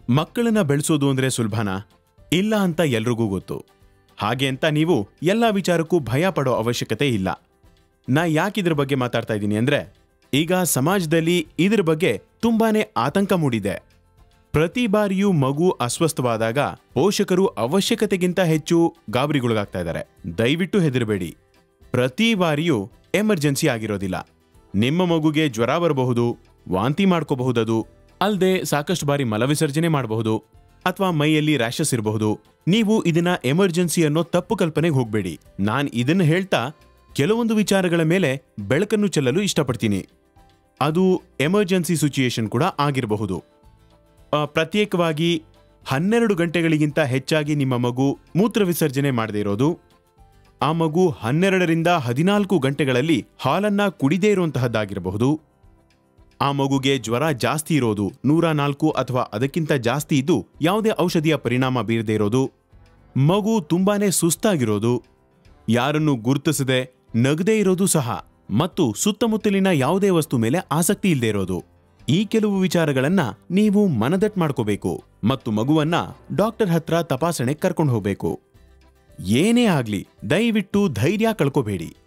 ಮಕ್ಕಳನ್ನ ಬೆಳೆಸೋದು ಅಂದ್ರೆ ಸುಲಭನಾ ಇಲ್ಲ ಅಂತ ಎಲ್ರಿಗೂ ಗೊತ್ತು ಹಾಗೆ ಅಂತ ನೀವು ಎಲ್ಲ ವಿಚಾರಕ್ಕೂ ಭಯ ಪಡೋ ಅವಶ್ಯಕತೆ ಇಲ್ಲ ನಾ ಯಾಕೆ ಇದ್ರ ಬಗ್ಗೆ ಮಾತಾಡ್ತಾ ಇದ್ದೀನಿ ಅಂದ್ರೆ ಈಗ ಸಮಾಜದಲ್ಲಿ ಇದ್ರ ಬಗ್ಗೆ ತುಂಬಾನೇ ಆತಂಕ ಮೂಡಿದೆ ಪ್ರತಿ ಬಾರಿಯೂ ಮಗು ಅಸ್ವಸ್ಥವಾದಾಗ ಪೋಷಕರು ಅವಶ್ಯಕತೆಗಿಂತ ಹೆಚ್ಚು ಗಾಬರಿಗೊಳಗಾಗ್ತಾ ಇದ್ದಾರೆ ದಯವಿಟ್ಟು ಹೆದರಬೇಡಿ ಪ್ರತಿ ಬಾರಿಯೂ ಎಮರ್ಜೆನ್ಸಿ ಆಗಿರೋದಿಲ್ಲ ನಿಮ್ಮ ಮಗುಗೆ ಜ್ವರ ಬರಬಹುದು ವಾಂತಿ ಮಾಡ್ಕೋಬಹುದದು ಅಲ್ಲದೆ ಸಾಕಷ್ಟು ಬಾರಿ ಮಲವಿಸರ್ಜನೆ ಮಾಡಬಹುದು ಅಥವಾ ಮೈಯಲ್ಲಿ ರ್ಯಾಷಸ್ ಇರಬಹುದು ನೀವು ಇದನ್ನ ಎಮರ್ಜೆನ್ಸಿ ಅನ್ನೋ ತಪ್ಪು ಕಲ್ಪನೆಗೆ ಹೋಗ್ಬೇಡಿ ನಾನ್ ಇದನ್ನ ಹೇಳ್ತಾ ಕೆಲವೊಂದು ವಿಚಾರಗಳ ಮೇಲೆ ಬೆಳಕನ್ನು ಚೆಲ್ಲಲು ಇಷ್ಟಪಡ್ತೀನಿ ಅದು ಎಮರ್ಜೆನ್ಸಿ ಸಿಚುಯೇಷನ್ ಕೂಡ ಆಗಿರಬಹುದು ಆ, ಪ್ರತ್ಯೇಕವಾಗಿ ಹನ್ನೆರಡು ಗಂಟೆಗಳಿಗಿಂತ ಹೆಚ್ಚಾಗಿ ನಿಮ್ಮ ಮಗು ಮೂತ್ರ ವಿಸರ್ಜನೆ ಮಾಡದೇ ಇರೋದು ಆ ಮಗು ಹನ್ನೆರಡರಿಂದ ಹದಿನಾಲ್ಕು ಗಂಟೆಗಳಲ್ಲಿ ಹಾಲನ್ನ ಕುಡಿದೇ ಇರುವಂತಹದ್ದಾಗಿರಬಹುದು ಆ ಮಗುಗೆ ಜ್ವರ ಜಾಸ್ತಿ ಇರೋದು ನೂರ ನಾಲ್ಕು ಅಥವಾ ಅದಕ್ಕಿಂತ ಜಾಸ್ತಿ ಇದ್ದು ಯಾವುದೇ ಔಷಧಿಯ ಪರಿಣಾಮ ಬೀರದೇ ಇರೋದು ಮಗು ತುಂಬಾನೇ ಸುಸ್ತಾಗಿರೋದು ಯಾರನ್ನು ಗುರುತಿಸದೆ ನಗದೇ ಇರೋದು ಸಹ ಮತ್ತು ಸುತ್ತಮುತ್ತಲಿನ ಯಾವುದೇ ವಸ್ತು ಮೇಲೆ ಆಸಕ್ತಿ ಇಲ್ಲದೆ ಇರೋದು ಈ ಕೆಲವು ವಿಚಾರಗಳನ್ನ ನೀವು ಮನದಟ್ ಮಾಡ್ಕೋಬೇಕು ಮತ್ತು ಮಗುವನ್ನ ಡಾಕ್ಟರ್ ಹತ್ರ ತಪಾಸಣೆ ಕರ್ಕೊಂಡು ಹೋಗ್ಬೇಕು ಏನೇ ಆಗ್ಲಿ ದಯವಿಟ್ಟು ಧೈರ್ಯ ಕಳ್ಕೋಬೇಡಿ